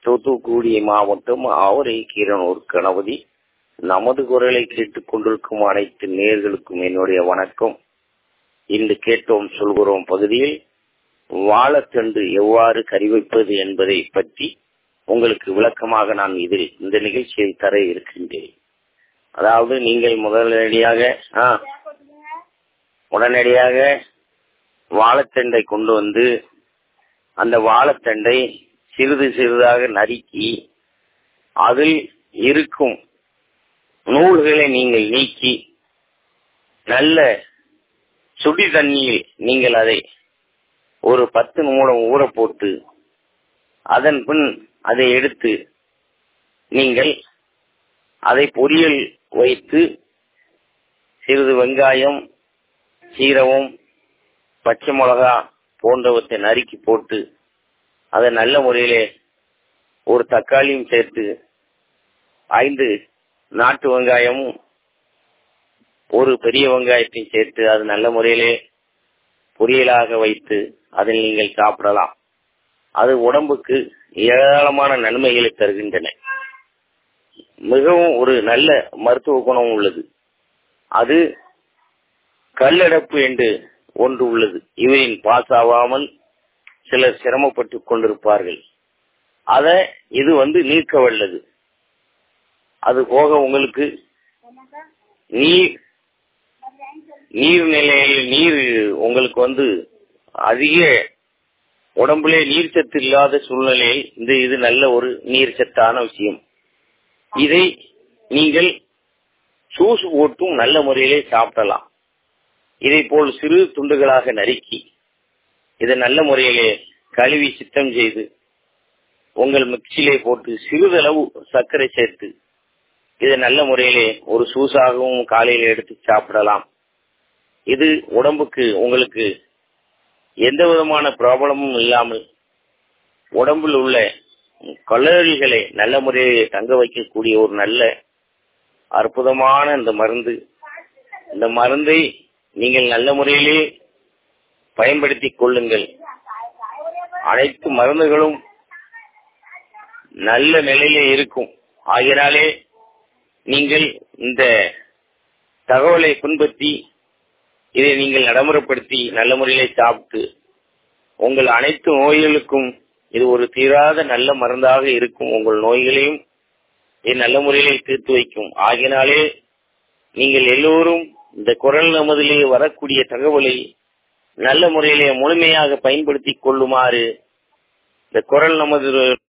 தூத்துக்குடி மாவட்டம் ஆவரை கீரனூர் கணபதி நமது குரலை கேட்டுக் கொண்டிருக்கும் அனைத்து நேர்களுக்கும் என்னுடைய வணக்கம் இன்று கேட்டோம் சொல்கிறோம் பகுதியில் வாழைத்தண்டு எவ்வாறு கறி வைப்பது என்பதை பற்றி உங்களுக்கு விளக்கமாக நான் இதில் இந்த நிகழ்ச்சியை தர இருக்கின்றேன் அதாவது நீங்கள் முதலடியாக ஆ, உடனடியாக வாழைத்தண்டை கொண்டு வந்து அந்த வாழைத்தண்டை சிறிது சிறிதாக நறுக்கி அதில் இருக்கும் நூல்களை நீங்கள் நீக்கி நல்ல சுடி தண்ணியில் நீங்கள் அதை ஒரு பத்து நிமிடம் ஊற போட்டு அதன் பின் அதை எடுத்து நீங்கள் அதை பொரியல் வைத்து சிறிது வெங்காயம் சீரகம் பச்சை மிளகா போன்றவற்றை நறுக்கி போட்டு அதை நல்ல முறையிலே ஒரு தக்காளியும் சேர்த்து ஐந்து நாட்டு வெங்காயமும் ஒரு பெரிய வெங்காயத்தையும் சேர்த்து அது நல்ல முறையிலே பொரியலாக வைத்து அதில் நீங்கள் சாப்பிடலாம் அது உடம்புக்கு ஏராளமான நன்மைகளை தருகின்றன மிகவும் ஒரு நல்ல மருத்துவ குணம் உள்ளது அது கல்லடப்பு என்று ஒன்று உள்ளது இவரின் பாஸ் ஆகாமல் சிலர் சிரமப்பட்டுக் கொண்டிருப்பார்கள் அத இது வந்து நீக்க வல்லது அது போக உங்களுக்கு நீர் நீர்நிலையில் நீர் உங்களுக்கு வந்து அதிக உடம்புலே நீர் சத்து இல்லாத சூழ்நிலையில் இந்த இது நல்ல ஒரு நீர் சத்தான விஷயம் இதை நீங்கள் சூசு போட்டும் நல்ல முறையிலே சாப்பிடலாம் இதை போல் சிறு துண்டுகளாக நறுக்கி இதை நல்ல முறையிலே கழுவி சுத்தம் செய்து உங்கள் மிக்சியிலே போட்டு சிறிதளவு சர்க்கரை சேர்த்து இதை நல்ல முறையிலே ஒரு சூசாகவும் காலையில் எடுத்து சாப்பிடலாம் இது உடம்புக்கு உங்களுக்கு எந்த விதமான ப்ராப்ளமும் இல்லாமல் உடம்பில் உள்ள கலோரிகளை நல்ல முறையில் தங்க வைக்கக்கூடிய ஒரு நல்ல அற்புதமான இந்த மருந்து இந்த மருந்தை நீங்கள் நல்ல முறையிலே பயன்படுத்திக் கொள்ளுங்கள் அனைத்து மருந்துகளும் நல்ல நிலையிலே இருக்கும் ஆகினாலே நீங்கள் இந்த தகவலை பின்பற்றி இதை நீங்கள் நடைமுறைப்படுத்தி நல்ல முறையிலே சாப்பிட்டு உங்கள் அனைத்து நோய்களுக்கும் இது ஒரு தீராத நல்ல மருந்தாக இருக்கும் உங்கள் நோய்களையும் இது நல்ல முறையிலே தீர்த்து வைக்கும் ஆகினாலே நீங்கள் எல்லோரும் இந்த குரல் நமதிலே வரக்கூடிய தகவலை நல்ல முறையிலே முழுமையாக பயன்படுத்திக் கொள்ளுமாறு இந்த குரல் நமது